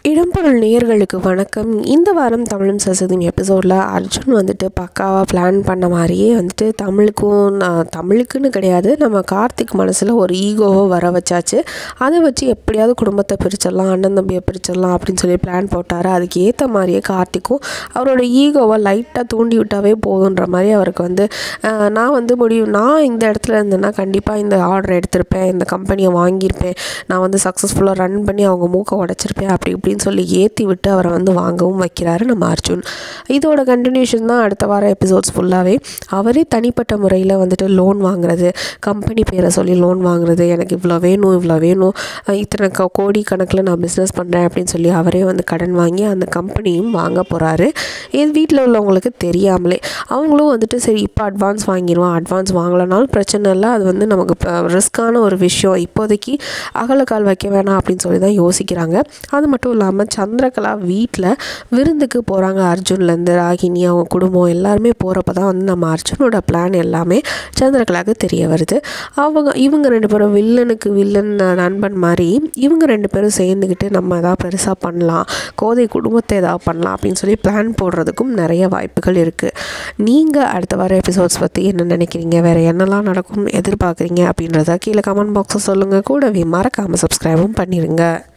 இடம்பொருள் நேயர்களுக்கு வணக்கம் இந்த வாரம் தமிழும் சசதின் எபிசோடில் அர்ஜுன் வந்துட்டு பக்காவாக பிளான் பண்ண மாதிரியே வந்துட்டு தமிழுக்கும் நான் தமிழுக்குன்னு கிடையாது நம்ம கார்த்திக் மனசில் ஒரு ஈகோவை வர வச்சாச்சு அதை வச்சு எப்படியாவது குடும்பத்தை பிரிச்சிடலாம் அண்ணன் தம்பியை பிரிச்சிடலாம் அப்படின்னு சொல்லி பிளான் போட்டார் அதுக்கு ஏற்ற மாதிரியே கார்த்திக்கும் அவரோட ஈகோவை லைட்டாக தூண்டி விட்டாவே போதுன்ற மாதிரி அவருக்கு வந்து ஆஹ், நான் வந்து முடியும் நான் இந்த இடத்துல இருந்தேன்னா கண்டிப்பாக இந்த ஆர்டர் எடுத்திருப்பேன் இந்த கம்பெனியை வாங்கியிருப்பேன் நான் வந்து சக்ஸஸ்ஃபுல்லாக ரன் பண்ணி அவங்க மூக்கை உடச்சிருப்பேன் அப்படி இப்படின்னு சொல்லி ஏற்றி விட்டு அவரை வந்து வாங்கவும் வைக்கிறாரு நம்ம அர்ஜுன் இதோட கண்டினியூஷன் தான் அடுத்த வார எபிசோட்ஸ் ஃபுல்லாகவே அவரே தனிப்பட்ட முறையில் வந்துட்டு லோன் வாங்குறது கம்பெனி பேரை சொல்லி லோன் வாங்குறது எனக்கு இவ்வளோ வேணும் இவ்வளோ வேணும் அஹ் இத்தனை க கோடி கணக்கில் நான் பிஸ்னஸ் பண்ணுறேன் அப்படின்னு சொல்லி அவரே வந்து கடன் வாங்கி அந்த கம்பெனியும் வாங்க போகிறாரு இது வீட்டில் உள்ளவங்களுக்கு தெரியாமலே அவங்களும் வந்துட்டு சரி இப்போ அட்வான்ஸ் வாங்கிடுவோம் அட்வான்ஸ் வாங்கலைனாலும் பிரச்சனை இல்லை அது வந்து நமக்கு ரிஸ்க்கான ஒரு விஷயம் இப்போதைக்கு அகலக்கால் வைக்க வேணாம் அப்படின்னு சொல்லி தான் யோசிக்கிறாங்க அது மட்டும் இல்லாமல் சந்திரகலா வீட்டில் விருந்துக்கு போகிறாங்க அர்ஜுன்லேருந்து ராகினி அவங்க குடும்பம் எல்லாருமே போகிறப்ப தான் வந்து நம்ம அர்ஜுனோட பிளான் எல்லாமே சந்திரகலாவுக்கு தெரிய வருது அவங்க இவங்க ரெண்டு பேரும் வில்லனுக்கு வில்லன் நண்பன் மாதிரி இவங்க ரெண்டு பேரும் சேர்ந்துக்கிட்டு நம்ம எதாவது பெருசாக பண்ணலாம் கோதை குடும்பத்தை எதாவது பண்ணலாம் அப்படின்னு சொல்லி பிளான் போடுறதுக்கும் நிறைய வாய்ப்புகள் இருக்குது நீங்கள் அடுத்த வார எபிசோட்ஸ் பற்றி என்ன நினைக்கிறீங்க வேறு என்னெல்லாம் நடக்கும் எதிர்பார்க்குறீங்க அப்படின்றத கீழே கமெண்ட் பாக்ஸை சொல்லுங்கள் கூடவே மறக்காமல் சப்ஸ்கிரைபும் பண்ணிடுங்க